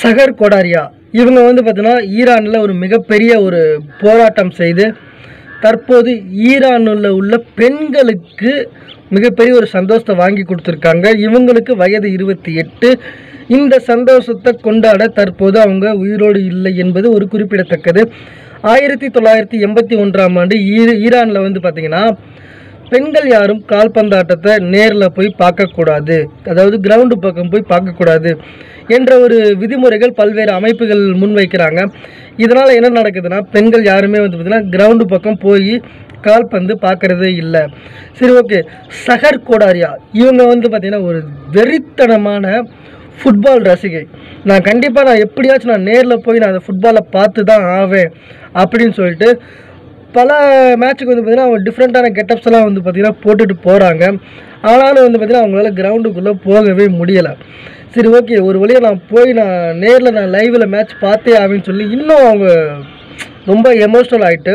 சகர் கொடாரியா இவங்க வந்து பார்த்தீங்கன்னா ஈரானில் ஒரு மிகப்பெரிய ஒரு போராட்டம் செய்து தற்போது ஈரானில் உள்ள பெண்களுக்கு மிகப்பெரிய ஒரு சந்தோஷத்தை வாங்கி கொடுத்துருக்காங்க இவங்களுக்கு வயது இருபத்தி எட்டு இந்த சந்தோஷத்தை கொண்டாட தற்போது அவங்க உயிரோடு இல்லை என்பது ஒரு குறிப்பிடத்தக்கது ஆயிரத்தி தொள்ளாயிரத்தி எண்பத்தி ஒன்றாம் ஆண்டு ஈ ஈரானில் வந்து பார்த்திங்கன்னா பெண்கள் யாரும் கால்பந்தாட்டத்தை நேரில் போய் பார்க்கக்கூடாது அதாவது கிரவுண்டு பக்கம் போய் பார்க்கக்கூடாது என்ற ஒரு விதிமுறைகள் பல்வேறு அமைப்புகள் முன்வைக்கிறாங்க இதனால் என்ன நடக்குதுன்னா பெண்கள் யாருமே வந்து பார்த்திங்கன்னா கிரவுண்டு பக்கம் போய் கால்பந்து பார்க்கறதே இல்லை சரி ஓகே சஹர் கோடாரியா இவங்க வந்து பார்த்திங்கன்னா ஒரு வெறித்தனமான ஃபுட்பால் ரசிகை நான் கண்டிப்பாக நான் எப்படியாச்சும் நான் நேரில் போய் நான் அந்த ஃபுட்பாலை பார்த்து தான் ஆவேன் அப்படின்னு சொல்லிட்டு பல மேட்ச்சுக்கு வந்து பார்த்திங்கன்னா அவங்க டிஃப்ரெண்ட்டான கெட்டப்ஸ் எல்லாம் வந்து பார்த்திங்கன்னா போட்டுட்டு போகிறாங்க ஆனாலும் வந்து பார்த்திங்கன்னா அவங்களால கிரவுண்டுக்குள்ளே போகவே முடியலை சரி ஓகே ஒரு வழியாக நான் போய் நான் நேரில் நான் லைவில் மேட்ச் பார்த்தே ஆவேன்னு சொல்லி இன்னும் அவங்க ரொம்ப எமோஷ்னல் ஆகிட்டு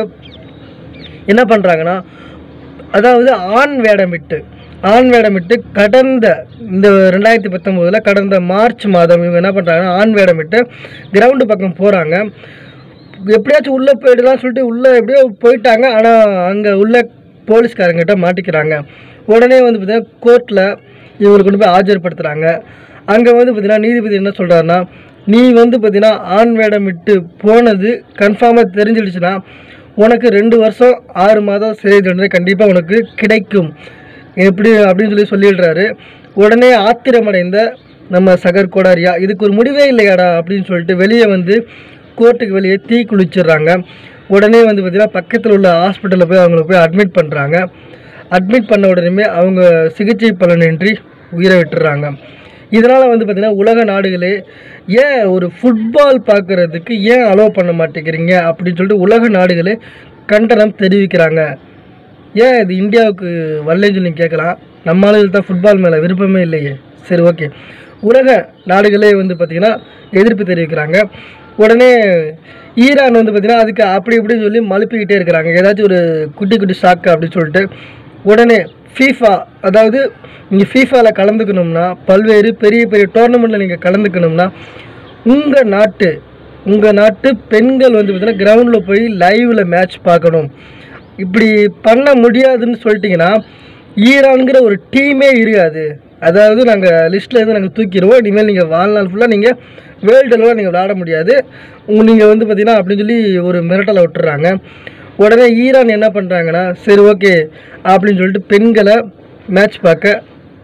என்ன பண்ணுறாங்கன்னா அதாவது ஆண் வேடமிட்டு ஆண் வேடமிட்டு கடந்த இந்த ரெண்டாயிரத்தி பத்தொம்போதில் கடந்த மார்ச் மாதம் இவங்க என்ன பண்ணுறாங்கன்னா ஆண் வேடமிட்டு கிரவுண்டு பக்கம் போகிறாங்க எப்படியாச்சும் உள்ளே போயிடலாம் சொல்லிட்டு உள்ளே எப்படியோ போயிட்டாங்க ஆனால் அங்கே உள்ள போலீஸ்காரங்கிட்ட மாட்டிக்கிறாங்க உடனே வந்து பார்த்தீங்கன்னா கோர்ட்டில் இவங்களுக்கு கொண்டு போய் ஆஜர்படுத்துகிறாங்க அங்கே வந்து பார்த்தீங்கன்னா நீதிபதி என்ன சொல்கிறாருன்னா நீ வந்து பார்த்தீங்கன்னா ஆண் வேடமிட்டு போனது கன்ஃபார்மாக தெரிஞ்சிடுச்சுன்னா உனக்கு ரெண்டு வருஷம் ஆறு மாதம் சிறை தண்டனை கண்டிப்பாக உனக்கு கிடைக்கும் எப்படி அப்படின்னு சொல்லி சொல்லிடுறாரு உடனே ஆத்திரமடைந்த நம்ம சகர் கோடாரியா இதுக்கு ஒரு முடிவே இல்லையாடா அப்படின்னு சொல்லிட்டு வெளியே வந்து கோர்ட்டுக்கு வெளியே தீ குளிச்சிடுறாங்க உடனே வந்து பார்த்திங்கன்னா பக்கத்தில் உள்ள ஹாஸ்பிட்டலில் போய் அவங்கள போய் அட்மிட் பண்ணுறாங்க அட்மிட் பண்ண உடனே அவங்க சிகிச்சை பலனின்றி உயிரை விட்டுறாங்க இதனால் வந்து பார்த்திங்கன்னா உலக நாடுகளே ஏன் ஒரு ஃபுட்பால் பார்க்குறதுக்கு ஏன் அலோவ் பண்ண மாட்டேங்கிறீங்க அப்படின்னு சொல்லிட்டு உலக நாடுகளே கண்டனம் தெரிவிக்கிறாங்க ஏன் இது இந்தியாவுக்கு வரலன்னு சொல்லி கேட்கலாம் நம்ம ஆளுகள் தான் ஃபுட்பால் மேலே விருப்பமே இல்லையே சரி ஓகே உலக நாடுகளே வந்து பார்த்திங்கன்னா எதிர்ப்பு தெரிவிக்கிறாங்க உடனே ஈரான் வந்து பார்த்திங்கன்னா அதுக்கு அப்படி இப்படின்னு சொல்லி மழுப்பிக்கிட்டே இருக்கிறாங்க ஏதாச்சும் ஒரு குட்டி குட்டி ஷாக்கு அப்படின்னு சொல்லிட்டு உடனே ஃபீஃபா அதாவது நீங்கள் ஃபீஃபாவில் கலந்துக்கணும்னா பல்வேறு பெரிய பெரிய டோர்னமெண்ட்டில் நீங்கள் கலந்துக்கணும்னா உங்கள் நாட்டு உங்கள் நாட்டு பெண்கள் வந்து பார்த்திங்கன்னா கிரவுண்டில் போய் லைவில் மேட்ச் பார்க்கணும் இப்படி பண்ண முடியாதுன்னு சொல்லிட்டிங்கன்னா ஈரான்கிற ஒரு டீமே இருக்காது அதாவது நாங்கள் லிஸ்ட்டில் இருந்து நாங்கள் தூக்கிடுவோம் இனிமேல் நீங்கள் வாழ்நாள் ஃபுல்லாக நீங்கள் வேர்ல்டு அளவில் நீங்கள் விளையாட முடியாது உங்க நீங்கள் வந்து பார்த்தீங்கன்னா அப்படின்னு சொல்லி ஒரு மிரட்டலை விட்டுறாங்க உடனே ஈரான் என்ன பண்ணுறாங்கன்னா சரி ஓகே அப்படின்னு சொல்லிட்டு பெண்களை மேட்ச் பார்க்க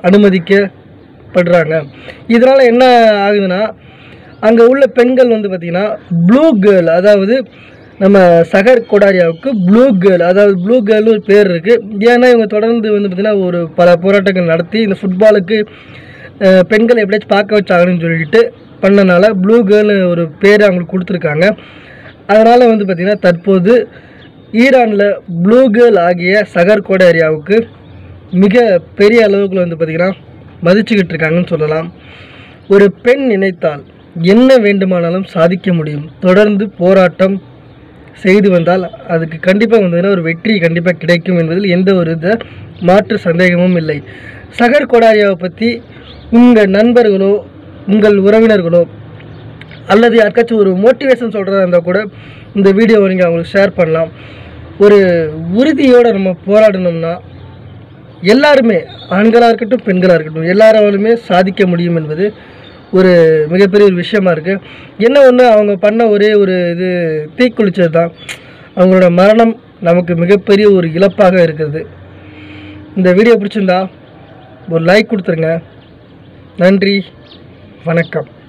அனுமதிக்கப்படுறாங்க இதனால் என்ன ஆகுதுன்னா அங்கே உள்ள பெண்கள் வந்து பார்த்திங்கன்னா ப்ளூ கேர்ள் அதாவது நம்ம சகர் கொடாரியாவுக்கு ப்ளூ கேர்ள் அதாவது ப்ளூ கேர்ள்னு ஒரு பேர் இருக்குது ஏன்னா இவங்க தொடர்ந்து வந்து பார்த்திங்கன்னா ஒரு பல போராட்டங்கள் நடத்தி இந்த ஃபுட்பாலுக்கு அஹ், பெண்களை எப்படியாச்சும் பார்க்க வச்சாங்கன்னு சொல்லிட்டு பண்ணனால ப்ளூ கேர்ள்னு ஒரு பேர் அவங்களுக்கு கொடுத்துருக்காங்க அதனால் வந்து பார்த்திங்கன்னா தற்போது ஈரானில் ப்ளூ கேர்ள் ஆகிய சகர் கோடாரியாவுக்கு மிக பெரிய அளவுக்கு வந்து பார்த்திங்கன்னா மதிச்சுக்கிட்டு இருக்காங்கன்னு சொல்லலாம் ஒரு பெண் நினைத்தால் என்ன வேண்டுமானாலும் சாதிக்க முடியும் தொடர்ந்து போராட்டம் செய்து வந்தால் அதுக்கு கண்டிப்பாக வந்து ஒரு வெற்றி கண்டிப்பாக கிடைக்கும் என்பதில் எந்த ஒரு வித மாற்று சந்தேகமும் இல்லை சகர் கொடாரியாவை பற்றி உங்கள் நண்பர்களோ உங்கள் உறவினர்களோ அல்லது யாருக்காச்சும் ஒரு மோட்டிவேஷன் சொல்கிறதா இருந்தால் கூட இந்த வீடியோவை நீங்கள் அவங்களுக்கு ஷேர் பண்ணலாம் ஒரு உறுதியோடு நம்ம போராடணும்னா எல்லாருமே ஆண்களாக இருக்கட்டும் பெண்களாக இருக்கட்டும் எல்லாராலுமே சாதிக்க முடியும் என்பது ஒரு மிகப்பெரிய ஒரு விஷயமா இருக்குது என்ன ஒன்று அவங்க பண்ண ஒரே ஒரு இது தீக்குளிச்சது தான் அவங்களோட மரணம் நமக்கு மிகப்பெரிய ஒரு இழப்பாக இருக்குது இந்த வீடியோ பிடிச்சிருந்தா ஒரு லைக் கொடுத்துருங்க நன்றி வணக்கம்